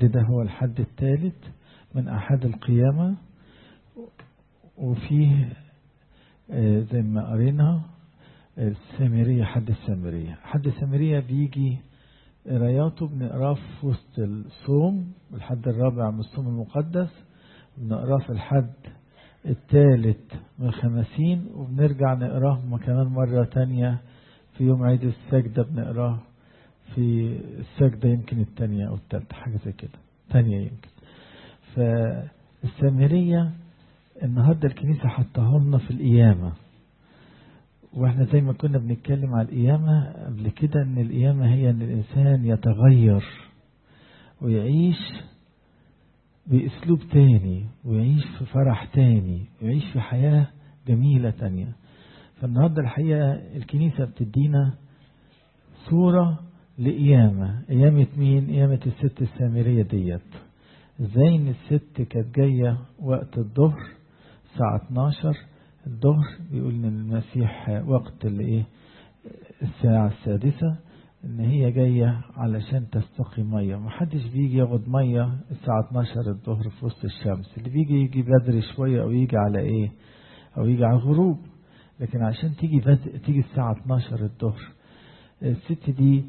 ده هو الحد الثالث من أحد القيامة وفيه زي ما قرينا السامرية حد السامرية حد السامرية بيجي قراياته بنقراه في وسط الصوم الحد الرابع من الصوم المقدس بنقراه في الحد الثالث من الخمسين وبنرجع نقراه كمان مرة تانية في يوم عيد السجدة بنقراه في السجدة يمكن الثانية أو الثالثة حاجة زي كده ثانية يمكن فالسامرية النهاردة الكنيسة حطها لنا في القيامة واحنا زي ما كنا بنتكلم على القيامة قبل كده ان القيامة هي ان الانسان يتغير ويعيش باسلوب تاني ويعيش في فرح تاني ويعيش في حياة جميلة تانية فالنهاردة الحقيقة الكنيسة بتدينا صورة لقيامة قيامة مين قيامة الست السامرية ديت ازاي ان الست كانت جاية وقت الظهر الساعة 12 الظهر بيقول ان المسيح وقت الايه الساعة السادسة ان هي جاية علشان تستقي مية محدش بيجي ياخد مية الساعة 12 الظهر في وسط الشمس اللي بيجي يجي بدري شوية او يجي على ايه او يجي على الغروب لكن عشان تيجي بد... تيجي الساعة 12 الظهر الست دي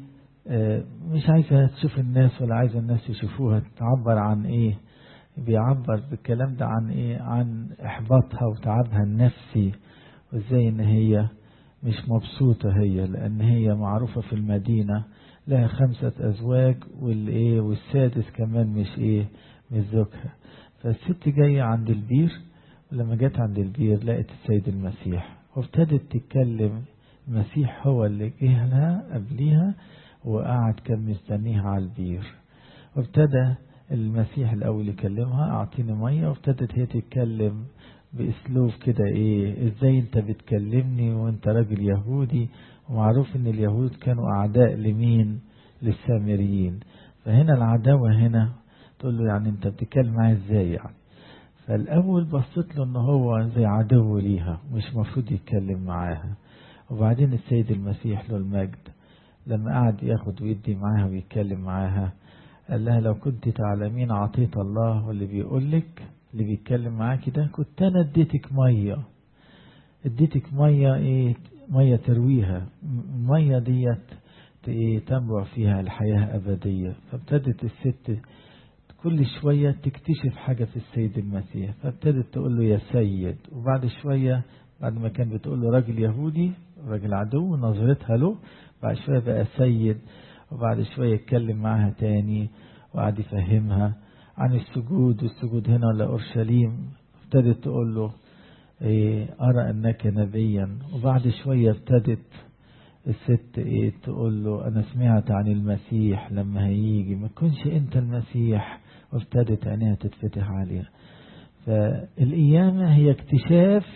مش عايزة تشوف الناس ولا عايزة الناس يشوفوها تعبر عن ايه بيعبر بالكلام ده عن ايه عن احباطها وتعبها النفسي وازاي ان هي مش مبسوطة هي لان هي معروفة في المدينة لها خمسة ازواج والايه والسادس كمان مش ايه مش زوجها فالست جاية عند البير ولما جت عند البير لقت السيد المسيح وابتدت تتكلم المسيح هو اللي جه لها قبليها وقعد كان مستنيها على البير وابتدى المسيح الأول يكلمها أعطيني مية وابتدت هي تتكلم بأسلوب كده إيه إزاي أنت بتكلمني وأنت راجل يهودي ومعروف إن اليهود كانوا أعداء لمين للسامريين فهنا العداوة هنا تقول له يعني أنت بتتكلم معايا إزاي يعني فالأول بصيت له إن هو زي عدو ليها مش مفروض يتكلم معاها وبعدين السيد المسيح له المجد لما قعد ياخد ويدي معاها ويتكلم معاها قال لها لو كنت تعلمين عطية الله واللي بيقول لك اللي بيتكلم معاكي ده كنت انا اديتك ميه اديتك ميه ايه ميه ترويها الميه ديت ايه تنبع فيها الحياه ابديه فابتدت الست كل شويه تكتشف حاجه في السيد المسيح فابتدت تقول له يا سيد وبعد شويه بعد ما كان بتقول له راجل يهودي راجل عدو نظرتها له بعد شويه بقى سيد وبعد شوية يتكلم معاها تاني وقعد يفهمها عن السجود والسجود هنا ولا أورشليم ابتدت تقول له إيه أرى أنك نبيا وبعد شوية ابتدت الست إيه تقول له أنا سمعت عن المسيح لما هيجي ما تكونش أنت المسيح وابتدت عينيها تتفتح عليها فالقيامة هي اكتشاف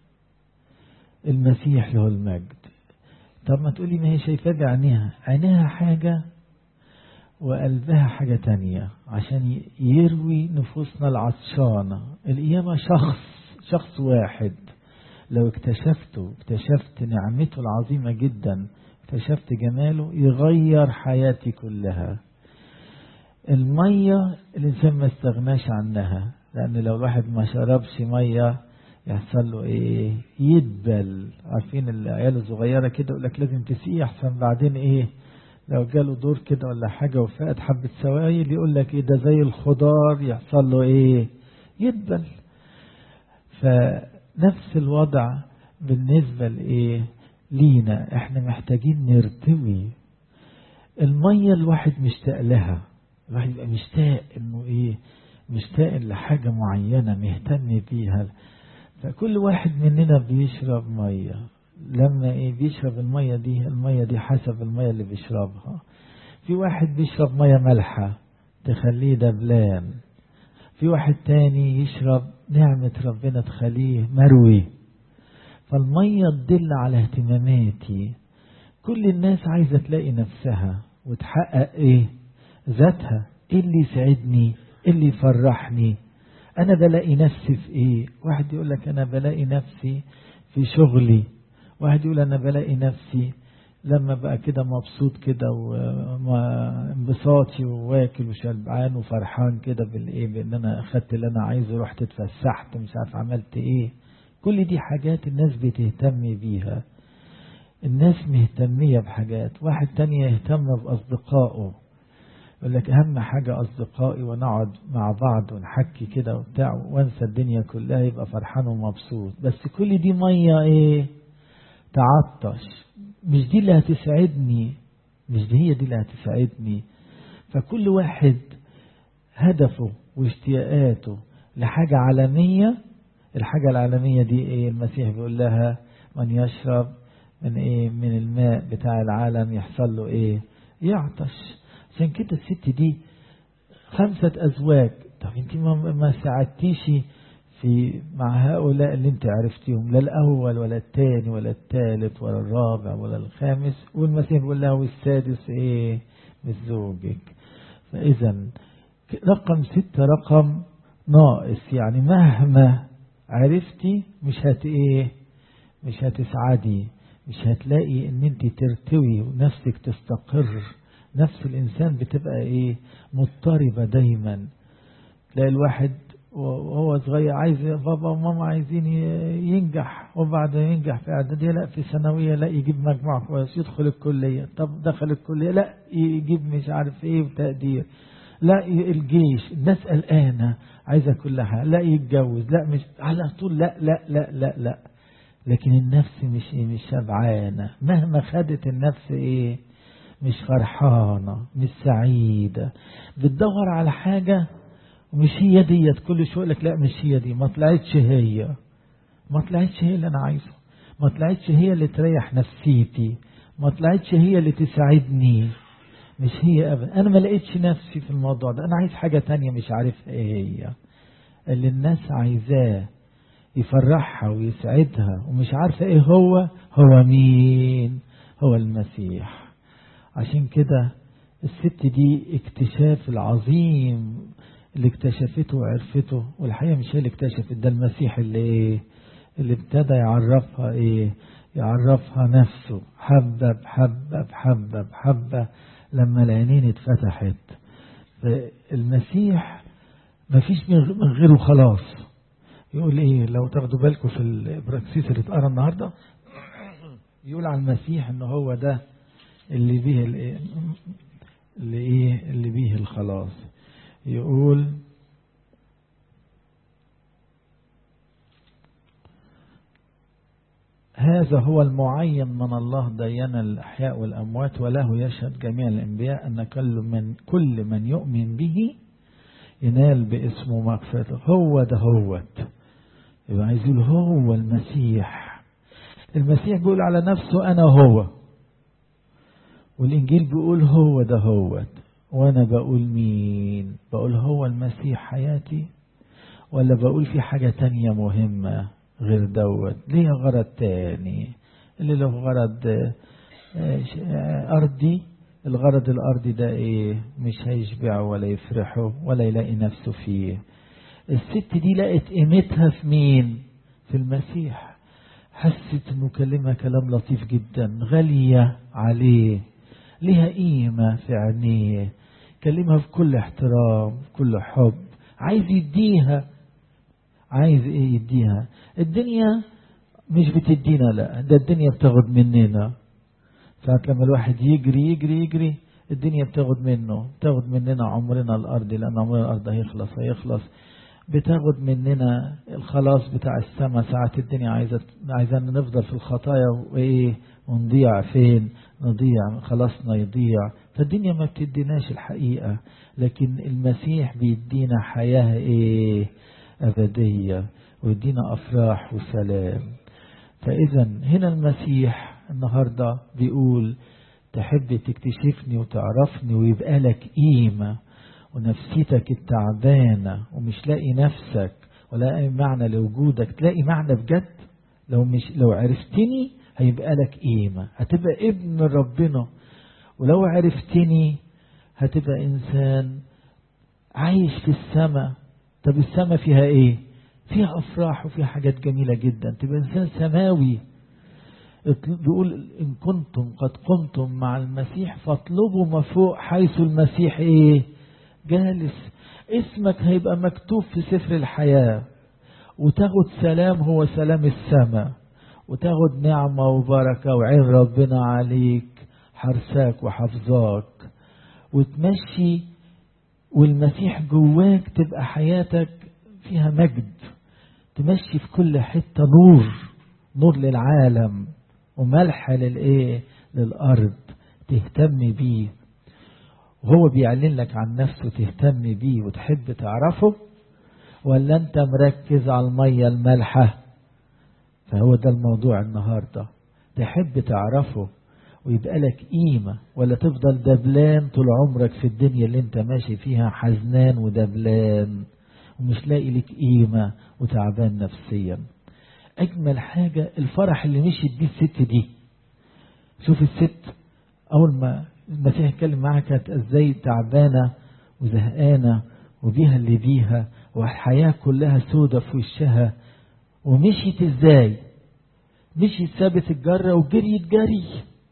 المسيح له المجد طب ما تقولي ما هي شايفاه بعينيها عينيها حاجة وقلبها حاجة تانية عشان يروي نفوسنا العطشانة القيامة شخص شخص واحد لو اكتشفته اكتشفت نعمته العظيمة جدا اكتشفت جماله يغير حياتي كلها المية الإنسان ما استغناش عنها لأن لو الواحد ما شربش مية يحصل له ايه يدبل عارفين العيال الصغيره كده يقول لك لازم تسقيه احسن بعدين ايه لو جاله دور كده ولا حاجه وفقد حبه سوائل يقول لك ايه ده زي الخضار يحصل له ايه يدبل فنفس الوضع بالنسبه لايه لينا احنا محتاجين نرتوي الميه الواحد مشتاق لها الواحد يبقى مشتاق انه ايه مشتاق لحاجه معينه مهتم بيها فكل واحد مننا بيشرب مية لما ايه بيشرب المية دي المية دي حسب المية اللي بيشربها في واحد بيشرب مية مالحة تخليه دبلان في واحد تاني يشرب نعمة ربنا تخليه مروي فالمية تدل على اهتماماتي كل الناس عايزة تلاقي نفسها وتحقق ايه ذاتها ايه اللي يسعدني ايه اللي يفرحني انا بلاقي نفسي في ايه واحد يقول لك انا بلاقي نفسي في شغلي واحد يقول انا بلاقي نفسي لما بقى كده مبسوط كده وانبساطي وواكل وشبعان وفرحان كده بالايه بان انا اخدت اللي انا عايزه رحت اتفسحت مش عارف عملت ايه كل دي حاجات الناس بتهتم بيها الناس مهتمية بحاجات واحد تاني يهتم بأصدقائه يقول لك أهم حاجة أصدقائي ونقعد مع بعض ونحكي كده وبتاع وانسى الدنيا كلها يبقى فرحان ومبسوط بس كل دي مية ايه تعطش مش دي اللي هتسعدني مش دي هي دي اللي هتسعدني فكل واحد هدفه واشتياقاته لحاجة عالمية الحاجة العالمية دي ايه المسيح بيقول لها من يشرب من ايه من الماء بتاع العالم يحصل له ايه يعطش عشان كده الست دي خمسة أزواج طب انت ما ساعدتيش في مع هؤلاء اللي انت عرفتيهم لا الأول ولا الثاني ولا الثالث ولا الرابع ولا الخامس والمسيح بيقول لها والسادس ايه مش زوجك فإذا رقم ستة رقم ناقص يعني مهما عرفتي مش هت ايه مش هتسعدي مش هتلاقي ان انت ترتوي ونفسك تستقر نفس الانسان بتبقى ايه مضطربة دايما تلاقي الواحد وهو صغير عايز بابا وماما عايزين ينجح وبعد ينجح في اعدادية لا في ثانوية لا يجيب مجموع كويس يدخل الكلية طب دخل الكلية لا يجيب مش عارف ايه وتقدير لا الجيش الناس قلقانة عايزة كلها لا يتجوز لا مش على طول لا لا لا لا لا لكن النفس مش مش شبعانة مهما خدت النفس ايه مش فرحانة مش سعيدة بتدور على حاجة ومش هي ديت كل شوية لك لا مش هي دي ما طلعتش هي ما طلعتش هي اللي انا عايزه ما طلعتش هي اللي تريح نفسيتي ما طلعتش هي اللي تساعدني مش هي ابدا انا ما لقيتش نفسي في الموضوع ده انا عايز حاجة تانية مش عارف ايه هي اللي الناس عايزاه يفرحها ويسعدها ومش عارفة ايه هو هو مين هو المسيح عشان كده الست دي اكتشاف العظيم اللي اكتشفته وعرفته والحقيقة مش هي اللي اكتشفت ده المسيح اللي ايه اللي ابتدى يعرفها ايه يعرفها نفسه حبة بحبة بحبة بحبة لما العينين اتفتحت المسيح مفيش من غيره خلاص يقول ايه لو تاخدوا بالكم في البراكسيس اللي اتقرا النهارده يقول على المسيح ان هو ده اللي بيه اللي ايه اللي بيه الخلاص يقول هذا هو المعين من الله دين الأحياء والأموات وله يشهد جميع الأنبياء أن كل من, كل من يؤمن به ينال باسمه مغفرته هو ده هوت يبقى عايز يقول هو المسيح المسيح بيقول على نفسه أنا هو والإنجيل بيقول هو ده هوت وأنا بقول مين بقول هو المسيح حياتي ولا بقول في حاجة تانية مهمة غير دوت ليه غرض تاني اللي له غرض أرضي الغرض الأرضي ده إيه مش هيشبعه ولا يفرحه ولا يلاقي نفسه فيه الست دي لقت قيمتها في مين في المسيح حست انه كلمها كلام لطيف جدا غالية عليه لها قيمة في عينيه كلمها بكل احترام بكل حب عايز يديها عايز ايه يديها الدنيا مش بتدينا لا ده الدنيا بتاخد مننا ساعات لما الواحد يجري يجري يجري الدنيا بتاخد منه بتاخد مننا عمرنا الارضي لان عمرنا الارض هيخلص هيخلص بتاخد مننا الخلاص بتاع السماء ساعات الدنيا عايزة عايزانا نفضل في الخطايا وايه ونضيع فين نضيع خلاصنا يضيع فالدنيا ما بتديناش الحقيقة لكن المسيح بيدينا حياة ايه أبدية ويدينا أفراح وسلام فإذا هنا المسيح النهاردة بيقول تحب تكتشفني وتعرفني ويبقى لك قيمة ونفسيتك التعبانة ومش لاقي نفسك ولا أي معنى لوجودك تلاقي معنى بجد لو مش لو عرفتني هيبقى لك قيمة هتبقى ابن ربنا ولو عرفتني هتبقى إنسان عايش في السماء طب السماء فيها ايه فيها افراح وفيها حاجات جميلة جدا تبقى انسان سماوي بيقول إن كنتم قد قمتم مع المسيح فاطلبوا ما فوق حيث المسيح إيه جالس اسمك هيبقى مكتوب في سفر الحياة وتاخد سلام هو سلام السماء وتاخد نعمة وبركة وعين ربنا عليك حرساك وحفظاك وتمشي والمسيح جواك تبقى حياتك فيها مجد تمشي في كل حتة نور نور للعالم وملح للايه للارض تهتم بيه وهو بيعلن لك عن نفسه تهتم بيه وتحب تعرفه ولا انت مركز على المية المالحة فهو ده الموضوع النهاردة تحب تعرفه ويبقى لك قيمة ولا تفضل دبلان طول عمرك في الدنيا اللي انت ماشي فيها حزنان ودبلان ومش لاقي لك قيمة وتعبان نفسيا أجمل حاجة الفرح اللي مشيت بيه الست دي شوف الست أول ما المسيح اتكلم معاها كانت ازاي تعبانة وزهقانة وبيها اللي بيها والحياة كلها سودة في وشها ومشيت ازاي مشيت سابت الجرة وجريت جري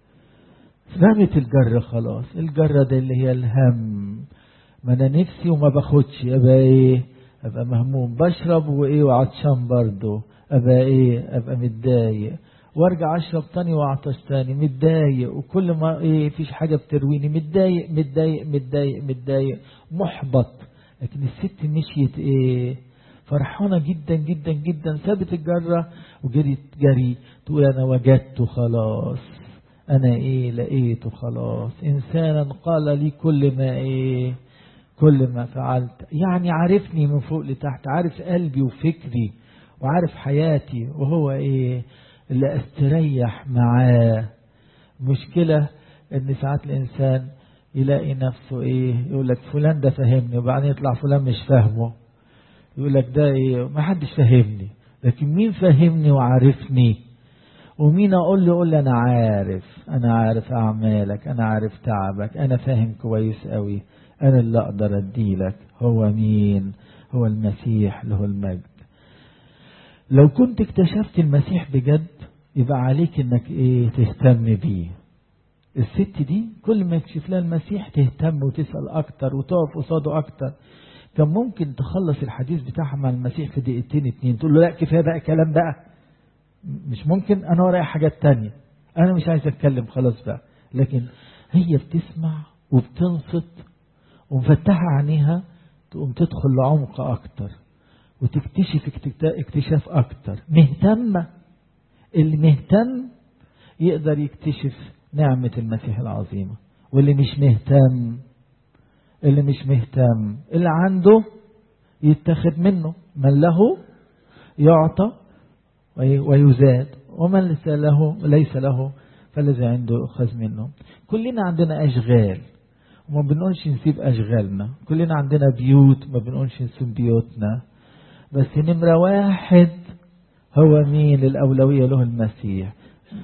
رمت الجرة خلاص الجرة ده اللي هي الهم ما انا نفسي وما باخدش ابقى ايه ابقى مهموم بشرب وايه وعطشان برضه ابقى ايه ابقى متضايق وارجع اشرب تاني واعطش تاني متضايق وكل ما ايه فيش حاجه بترويني متضايق متضايق متضايق متضايق محبط لكن الست مشيت ايه فرحانه جدا جدا جدا سابت الجره وجريت جري تقول انا وجدته خلاص انا ايه لقيته خلاص انسانا قال لي كل ما ايه كل ما فعلت يعني عارفني من فوق لتحت عارف قلبي وفكري وعارف حياتي وهو ايه اللي استريح معاه مشكلة ان ساعات الانسان يلاقي نفسه ايه يقول لك فلان ده فهمني وبعدين يطلع فلان مش فاهمه يقول لك ده ايه ما حدش فاهمني لكن مين فاهمني وعارفني ومين اقول له يقول لي انا عارف انا عارف اعمالك انا عارف تعبك انا فاهم كويس قوي انا اللي اقدر اديلك هو مين هو المسيح له المجد لو كنت اكتشفت المسيح بجد يبقى عليك انك ايه تهتم بيه الست دي كل ما يكشف لها المسيح تهتم وتسأل اكتر وتقف قصاده اكتر كان ممكن تخلص الحديث بتاعها مع المسيح في دقيقتين اتنين تقول له لا كفايه بقى كلام بقى مش ممكن انا ورايا حاجات تانية انا مش عايز اتكلم خلاص بقى لكن هي بتسمع وبتنصت ومفتحة عينيها تقوم تدخل لعمق اكتر وتكتشف اكتشاف اكتر مهتمة اللي مهتم يقدر يكتشف نعمة المسيح العظيمة واللي مش مهتم اللي مش مهتم اللي عنده يتخذ منه من له يعطى ويزاد ومن ليس له ليس له فالذي عنده يؤخذ منه كلنا عندنا أشغال وما بنقولش نسيب أشغالنا كلنا عندنا بيوت ما بنقولش نسيب بيوتنا بس نمرة واحد هو مين الأولوية له المسيح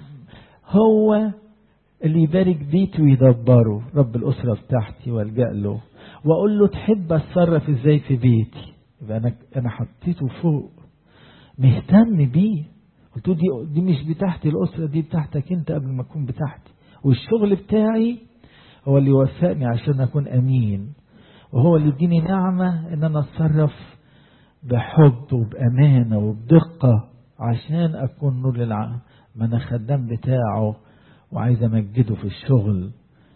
هو اللي يبارك بيتي ويدبره رب الأسرة بتاعتي والجأ له وأقول له تحب أتصرف إزاي في بيتي يبقى أنا أنا حطيته فوق مهتم بيه قلت له دي دي مش بتاعتي الأسرة دي بتاعتك أنت قبل ما تكون بتاعتي والشغل بتاعي هو اللي يوفقني عشان أكون أمين وهو اللي يديني نعمة إن أنا أتصرف بحب وبأمانة وبدقة عشان أكون نور للعالم ما أنا خدام بتاعه وعايز أمجده في الشغل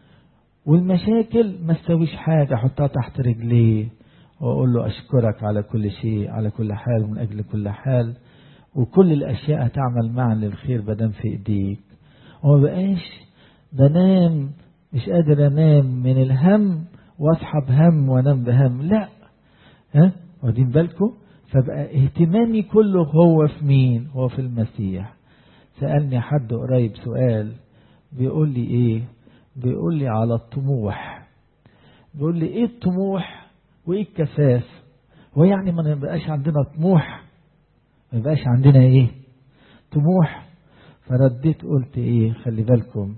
والمشاكل ما تسويش حاجة أحطها تحت رجليه وأقول له أشكرك على كل شيء على كل حال من أجل كل حال وكل الأشياء هتعمل معا للخير بدم في إيديك وما بقاش بنام مش قادر أنام من الهم وأصحى بهم وأنام بهم لا ها واخدين بالكم فبقى اهتمامي كله هو في مين هو في المسيح سألني حد قريب سؤال بيقول لي ايه بيقول لي على الطموح بيقول لي ايه الطموح وايه الكفاف هو يعني ما نبقاش عندنا طموح ما يبقاش عندنا ايه طموح فرديت قلت ايه خلي بالكم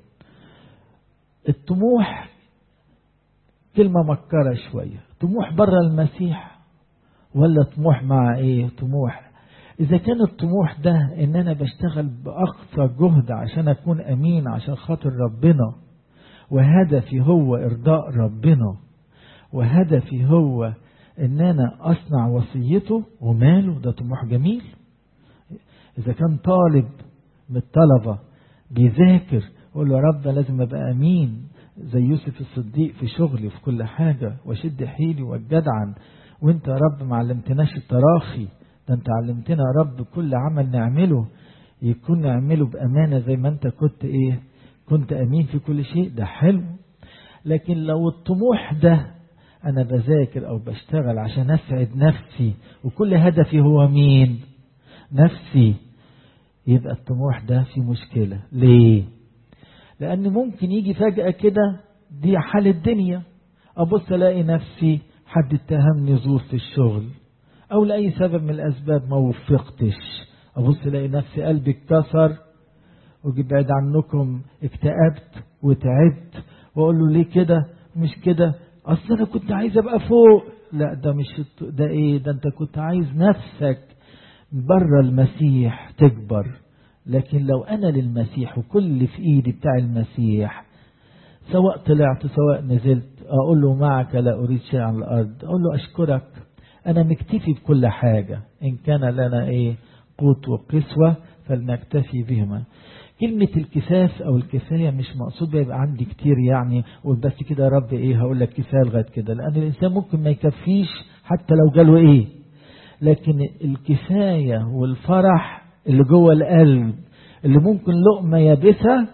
الطموح كلمة مكرة شوية طموح بره المسيح ولا طموح مع ايه طموح إذا كان الطموح ده إن أنا بشتغل بأقصى جهد عشان أكون أمين عشان خاطر ربنا وهدفي هو إرضاء ربنا وهدفي هو إن أنا أصنع وصيته وماله ده طموح جميل إذا كان طالب من الطلبة بيذاكر يقول له يا رب لازم أبقى أمين زي يوسف الصديق في شغلي وفي كل حاجة وشد حيلي والجدعن وانت يا رب ما علمتناش التراخي ده انت علمتنا يا رب كل عمل نعمله يكون نعمله بأمانة زي ما انت كنت ايه كنت أمين في كل شيء ده حلو لكن لو الطموح ده أنا بذاكر أو بشتغل عشان أسعد نفسي وكل هدفي هو مين نفسي يبقى الطموح ده في مشكلة ليه لأن ممكن يجي فجأة كده دي حال الدنيا أبص ألاقي نفسي حد اتهمني زور في الشغل أو لأي سبب من الأسباب ما وفقتش أبص ألاقي نفسي قلبي اتكسر وبعد عنكم اكتئبت وتعبت وأقول له ليه كده مش كده أصل أنا كنت عايز أبقى فوق لا ده مش ده إيه ده أنت كنت عايز نفسك بره المسيح تكبر لكن لو أنا للمسيح وكل اللي في إيدي بتاع المسيح سواء طلعت سواء نزلت أقول له معك لا أريد شيء على الأرض أقول له أشكرك أنا مكتفي بكل حاجة إن كان لنا إيه قوت وقسوة فلنكتفي بهما كلمة الكفاف أو الكفاية مش مقصود بيبقى عندي كتير يعني قول بس كده يا رب إيه هقول لك كفاية لغاية كده لأن الإنسان ممكن ما يكفيش حتى لو جاله إيه لكن الكفاية والفرح اللي جوه القلب اللي ممكن لقمة يابسة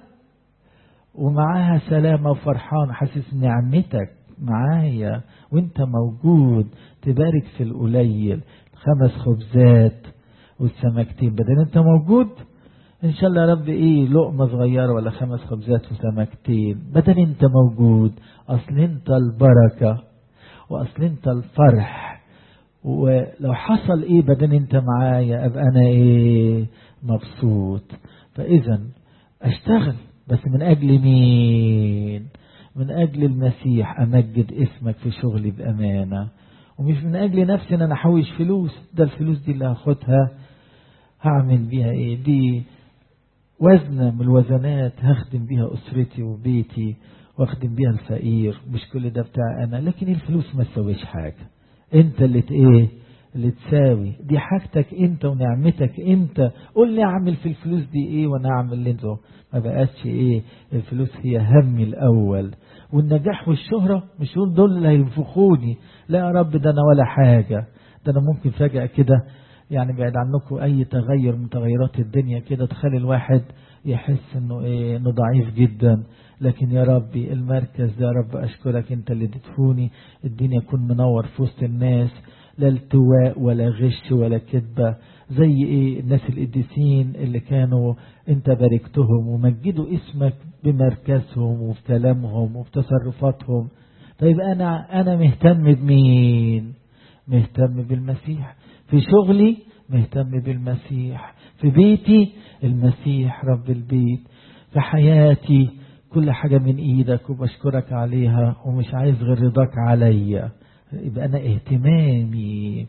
ومعاها سلامة وفرحان حاسس نعمتك معايا وانت موجود تبارك في القليل خمس خبزات والسمكتين بدل انت موجود ان شاء الله يا رب ايه لقمة صغيرة ولا خمس خبزات وسمكتين بدل انت موجود اصل انت البركة واصل انت الفرح ولو حصل ايه بدل انت معايا ابقى انا ايه مبسوط فاذا اشتغل بس من اجل مين من اجل المسيح امجد اسمك في شغلي بامانه ومش من اجل نفسي ان انا احوش فلوس ده الفلوس دي اللي هاخدها هعمل بيها ايه دي وزنة من الوزنات هخدم بيها اسرتي وبيتي واخدم بيها الفقير مش كل ده بتاع انا لكن الفلوس ما تسويش حاجه انت اللي ايه اللي تساوي دي حاجتك انت ونعمتك انت قول لي اعمل في الفلوس دي ايه وانا اعمل اللي انت ما بقاش ايه الفلوس هي همي الاول والنجاح والشهرة مش دول دول اللي هينفخوني لا يا رب ده انا ولا حاجة ده انا ممكن فجأة كده يعني بعد عنكم اي تغير من تغيرات الدنيا كده تخلي الواحد يحس انه ايه انه ضعيف جدا لكن يا ربي المركز ده يا رب اشكرك انت اللي اديتهوني الدنيا يكون منور في وسط الناس لا التواء ولا غش ولا كذبة زي ايه الناس القديسين اللي كانوا انت باركتهم ومجدوا اسمك بمركزهم وفي كلامهم وفي تصرفاتهم طيب انا انا مهتم بمين مهتم بالمسيح في شغلي مهتم بالمسيح في بيتي المسيح رب البيت في حياتي كل حاجة من ايدك وبشكرك عليها ومش عايز غير رضاك عليا يبقى أنا اهتمامي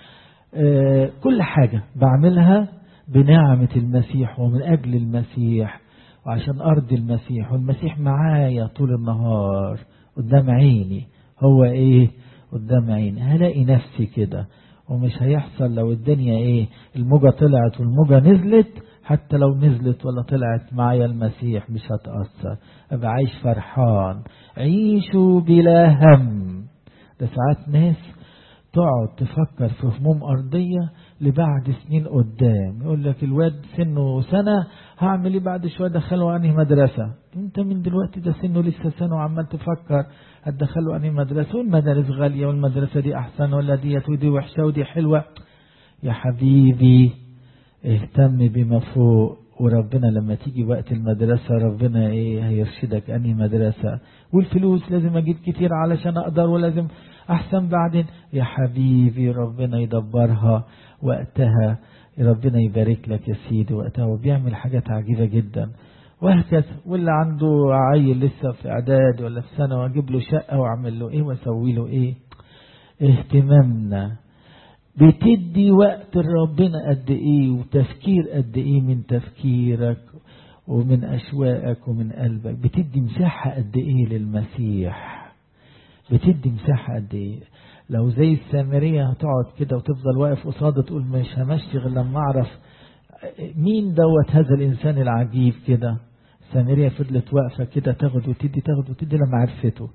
آه كل حاجة بعملها بنعمة المسيح ومن أجل المسيح وعشان أرضي المسيح والمسيح معايا طول النهار قدام عيني هو إيه قدام عيني هلاقي نفسي كده ومش هيحصل لو الدنيا إيه الموجة طلعت والموجة نزلت حتى لو نزلت ولا طلعت معايا المسيح مش هتأثر أبقى عايش فرحان عيشوا بلا هم ده ساعات ناس تقعد تفكر في هموم أرضية لبعد سنين قدام يقول لك الواد سنه سنة هعمل ايه بعد شوية دخله عني مدرسة انت من دلوقتي ده سنه لسه سنة وعمال تفكر هتدخله عني مدرسة والمدارس غالية والمدرسة دي أحسن ولا ديت ودي وحشة ودي حلوة يا حبيبي اهتم بما فوق وربنا لما تيجي وقت المدرسة ربنا ايه هيرشدك انهي مدرسة والفلوس لازم اجيب كتير علشان اقدر ولازم احسن بعدين يا حبيبي ربنا يدبرها وقتها ربنا يبارك لك يا سيدي وقتها وبيعمل حاجات عجيبة جدا وهكذا واللي عنده عيل لسه في اعداد ولا في سنة واجيب له شقة واعمل له ايه واسوي له ايه اهتمامنا بتدي وقت لربنا قد ايه وتفكير قد ايه من تفكيرك ومن اشواقك ومن قلبك بتدي مساحة قد ايه للمسيح بتدي مساحة قد ايه لو زي السامرية هتقعد كده وتفضل واقف قصاده تقول مش همشي غير لما اعرف مين دوت هذا الانسان العجيب كده السامرية فضلت واقفة كده تاخد وتدي تاخد وتدي لما عرفته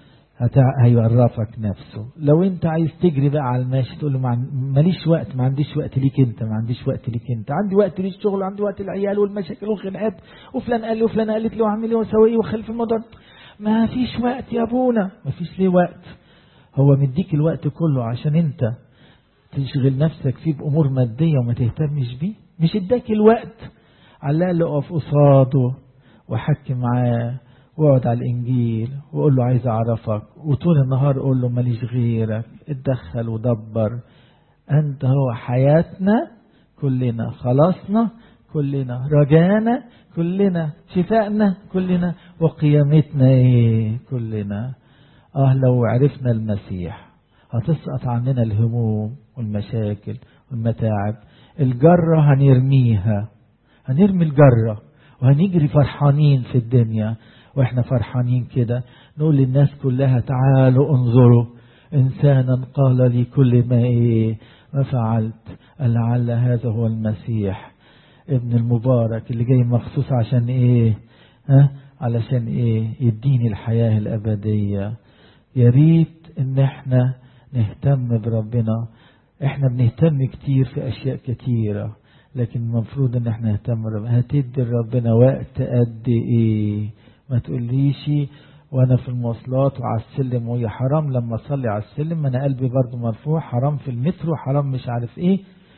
هيعرفك نفسه لو انت عايز تجري بقى على الماشي تقول له ماليش وقت ما عنديش وقت ليك انت ما عنديش وقت ليك انت عندي وقت للشغل عندي وقت العيال والمشاكل والخناقات وفلان قال لي وفلان قالت لي واعمل ايه واسوي ايه واخلي في الموضوع ما فيش وقت يا ابونا ما فيش ليه وقت هو مديك الوقت كله عشان انت تشغل نفسك فيه بامور ماديه وما تهتمش بيه مش اداك الوقت على الاقل اقف قصاده وحكي معاه واقعد على الانجيل وقول له عايز اعرفك وطول النهار قول له ماليش غيرك اتدخل ودبر انت هو حياتنا كلنا خلاصنا كلنا رجانا كلنا شفائنا كلنا وقيامتنا ايه كلنا اه لو عرفنا المسيح هتسقط عننا الهموم والمشاكل والمتاعب الجرة هنرميها هنرمي الجرة وهنجري فرحانين في الدنيا واحنا فرحانين كده نقول للناس كلها تعالوا انظروا انسانا قال لي كل ما ايه ما فعلت لعل هذا هو المسيح ابن المبارك اللي جاي مخصوص عشان ايه ها علشان ايه يديني الحياة الابدية يا ريت ان احنا نهتم بربنا احنا بنهتم كتير في اشياء كتيرة لكن المفروض ان احنا نهتم بربنا هتدي لربنا وقت قد ايه ما تقوليش وانا في المواصلات وعلى السلم وهي حرام لما اصلي على السلم انا قلبي برضو مرفوع حرام في المترو حرام مش عارف ايه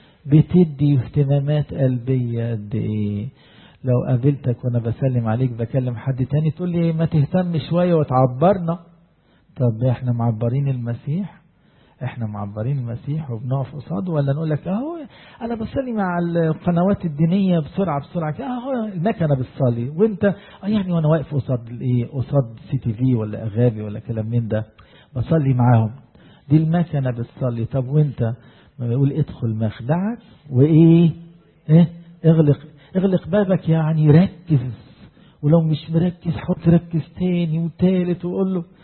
بتدي اهتمامات قلبية قد ايه لو قابلتك وانا بسلم عليك بكلم حد تاني تقول لي ما تهتم شوية وتعبرنا طب احنا معبرين المسيح احنا معبرين المسيح وبنقف قصاده ولا نقول لك اهو انا بصلي مع القنوات الدينيه بسرعه بسرعه اهو المكنه بتصلي وانت اه يعني وانا واقف قصاد الايه قصاد سي تي في ولا اغابي ولا كلام من ده بصلي معاهم دي المكنه بتصلي طب وانت ما بيقول ادخل مخدعك وايه ايه اغلق اغلق بابك يعني ركز ولو مش مركز حط ركز تاني وتالت وقول له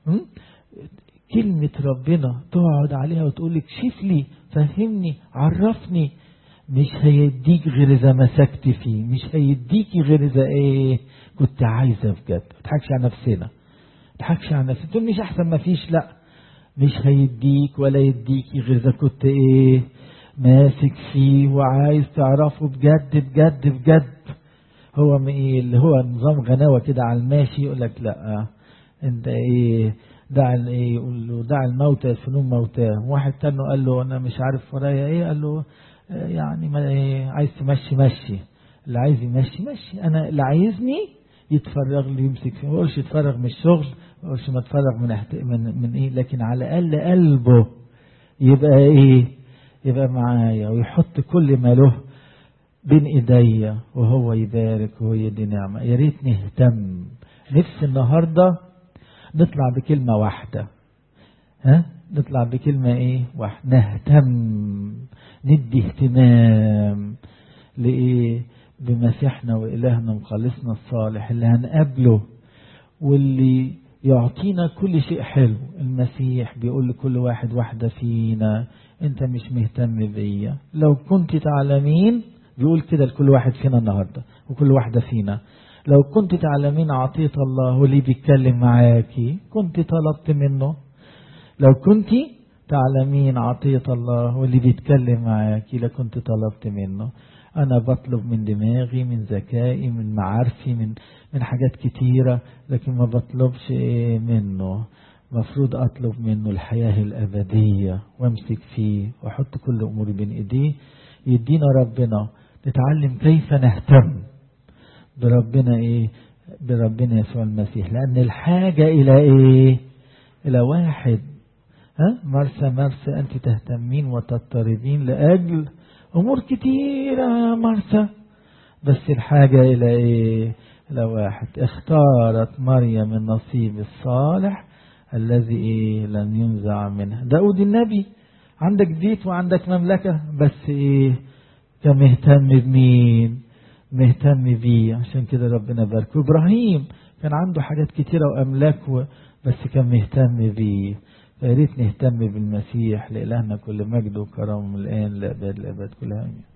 كلمة ربنا تقعد عليها وتقول لك شوف لي فهمني عرفني مش هيديك غير إذا مسكت فيه مش هيديكي غير إذا إيه كنت عايزة بجد ما تضحكش على نفسنا ما تضحكش على نفسنا تقول مش أحسن ما فيش لا مش هيديك ولا يديكي غير إذا كنت إيه ماسك فيه وعايز تعرفه بجد بجد بجد هو ايه اللي هو نظام غناوة كده على الماشي يقول لك لا انت ايه دع ايه يقول له دع الموتى يدفنون موتاهم واحد تاني قال له انا مش عارف ورايا ايه قال له يعني ما إيه عايز تمشي مشي اللي عايز يمشي مشي انا اللي عايزني يتفرغ لي يمسك فيه ما يقولش يتفرغ من الشغل ما يقولش ما يتفرغ من من من ايه لكن على الاقل قلبه يبقى ايه يبقى معايا ويحط كل ما له بين ايديا وهو يبارك وهو يدي نعمه يا ريت نهتم نفسي النهارده نطلع بكلمة واحدة ها نطلع بكلمة ايه واحدة نهتم ندي اهتمام لايه بمسيحنا وإلهنا مخلصنا الصالح اللي هنقابله واللي يعطينا كل شيء حلو المسيح بيقول لكل واحد واحدة فينا انت مش مهتم بيا لو كنت تعلمين بيقول كده لكل واحد فينا النهاردة وكل واحدة فينا لو كنت تعلمين عطية الله واللي بيتكلم معاكي كنت طلبت منه لو كنت تعلمين عطية الله واللي بيتكلم معاكي لكنت طلبت منه أنا بطلب من دماغي من ذكائي من معارفي من من حاجات كتيرة لكن ما بطلبش إيه منه مفروض أطلب منه الحياة الأبدية وامسك فيه وأحط كل أموري بين إيديه يدينا ربنا نتعلم كيف نهتم بربنا ايه بربنا يسوع المسيح لان الحاجة الى ايه الى واحد ها مرسى مرسى انت تهتمين وتضطربين لاجل امور كتيرة يا مرسى بس الحاجة الى ايه الى واحد اختارت مريم النصيب الصالح الذي ايه لم ينزع منها داود النبي عندك بيت وعندك مملكة بس ايه كان مهتم بمين مهتم بيه عشان كده ربنا باركه ابراهيم كان عنده حاجات كتيرة واملاك و... بس كان مهتم بيه فياريت نهتم بالمسيح لإلهنا كل مجد وكرم الآن لأبد الأبد كلها آمين